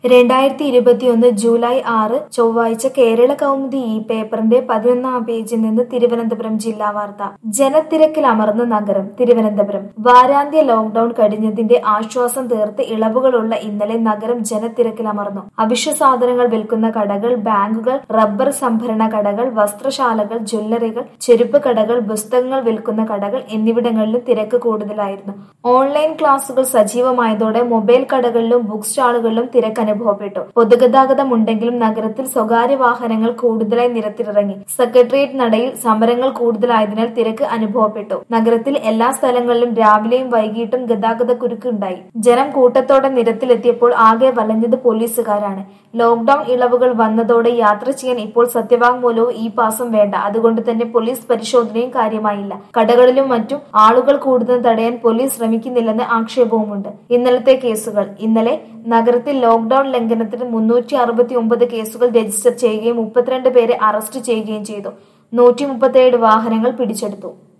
രണ്ടായിരത്തി ഇരുപത്തിയൊന്ന് ജൂലൈ ആറ് ചൊവ്വാഴ്ച കേരള കൗമുദി ഈ പേപ്പറിന്റെ പതിനൊന്നാം പേജിൽ നിന്ന് തിരുവനന്തപുരം ജില്ലാ വാർത്ത ജനത്തിരക്കിലമർന്ന നഗരം തിരുവനന്തപുരം വാരാന്ത്യ ലോക്ഡൌൺ കഴിഞ്ഞതിന്റെ ആശ്വാസം തീർത്ത് ഇളവുകളുള്ള ഇന്നലെ നഗരം ജനത്തിരക്കിലമർന്നു അവശ്യ സാധനങ്ങൾ വിൽക്കുന്ന കടകൾ ബാങ്കുകൾ റബ്ബർ സംഭരണ കടകൾ വസ്ത്രശാലകൾ ജ്വല്ലറികൾ ചെരുപ്പ് കടകൾ പുസ്തകങ്ങൾ വിൽക്കുന്ന കടകൾ എന്നിവിടങ്ങളിലും തിരക്ക് കൂടുതലായിരുന്നു ഓൺലൈൻ ക്ലാസുകൾ സജീവമായതോടെ മൊബൈൽ കടകളിലും ബുക്ക് സ്റ്റാളുകളിലും തിരക്ക് അനുഭവപ്പെട്ടു പൊതുഗതാഗതം ഉണ്ടെങ്കിലും നഗരത്തിൽ സ്വകാര്യ വാഹനങ്ങൾ കൂടുതലായി നിരത്തിലിറങ്ങി സെക്രട്ടേറിയറ്റ് നടയിൽ സമരങ്ങൾ കൂടുതലായതിനാൽ തിരക്ക് അനുഭവപ്പെട്ടു നഗരത്തിൽ എല്ലാ സ്ഥലങ്ങളിലും രാവിലെയും വൈകിട്ടും ഗതാഗത കുരുക്ക് ഉണ്ടായി ജനം കൂട്ടത്തോടെ നിരത്തിലെത്തിയപ്പോൾ ആകെ വലഞ്ഞത് പോലീസുകാരാണ് ലോക്ഡൌൺ ഇളവുകൾ വന്നതോടെ യാത്ര ചെയ്യാൻ ഇപ്പോൾ സത്യവാങ്മൂലവും ഈ പാസും വേണ്ട അതുകൊണ്ട് തന്നെ പോലീസ് പരിശോധനയും കാര്യമായില്ല കടകളിലും മറ്റും ആളുകൾ കൂടുന്നത് തടയാൻ പോലീസ് ശ്രമിക്കുന്നില്ലെന്ന് ആക്ഷേപവുമുണ്ട് ഇന്നലത്തെ കേസുകൾ ഇന്നലെ നഗരത്തിൽ ലോക്ഡൌൺ ലംഘനത്തിന് മുന്നൂറ്റി അറുപത്തി ഒമ്പത് കേസുകൾ രജിസ്റ്റർ ചെയ്യുകയും മുപ്പത്തിരണ്ട് പേരെ അറസ്റ്റ് ചെയ്യുകയും ചെയ്തു നൂറ്റി മുപ്പത്തിയേഴ് വാഹനങ്ങൾ പിടിച്ചെടുത്തു